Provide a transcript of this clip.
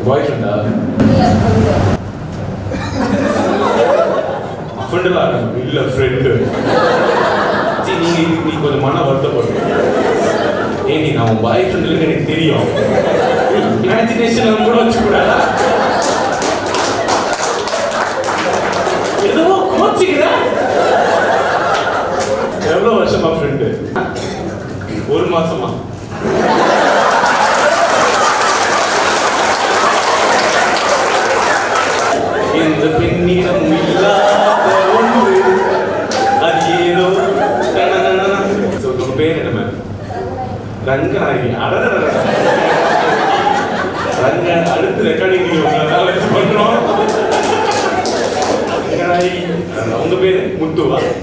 பாய் ஃப்ரெண்டா ஃப்ரெண்டுலாம் இல்ல ஃப்ரெண்டு சரி நீங்க இதுக்கு நீ கொஞ்சம் மன வருத்தப்படுறீங்க ஏண்டி நான் உன் பாய் ஃப்ரெண்டுக்கு எனக்கு தெரியும் இமேஜினேஷன் கூட வச்சுக்கூடாதா ஏதோ கோச்சிக்கிற எவ்வளவு வருஷமா ஃப்ரெண்டு ஒரு மாசமா இந்த பெண்ணிடம் இல்லாத ஒன்று அது ஏதோ டனனனன. So, உங்க பேர் என்ன மேம் ரங்கநாயகி அடடடட. ரங்க அடுத்து ரெக்கார்டிங் வச்சு பண்றோம் ரங்கநாயகி உங்க பேரு முத்துவா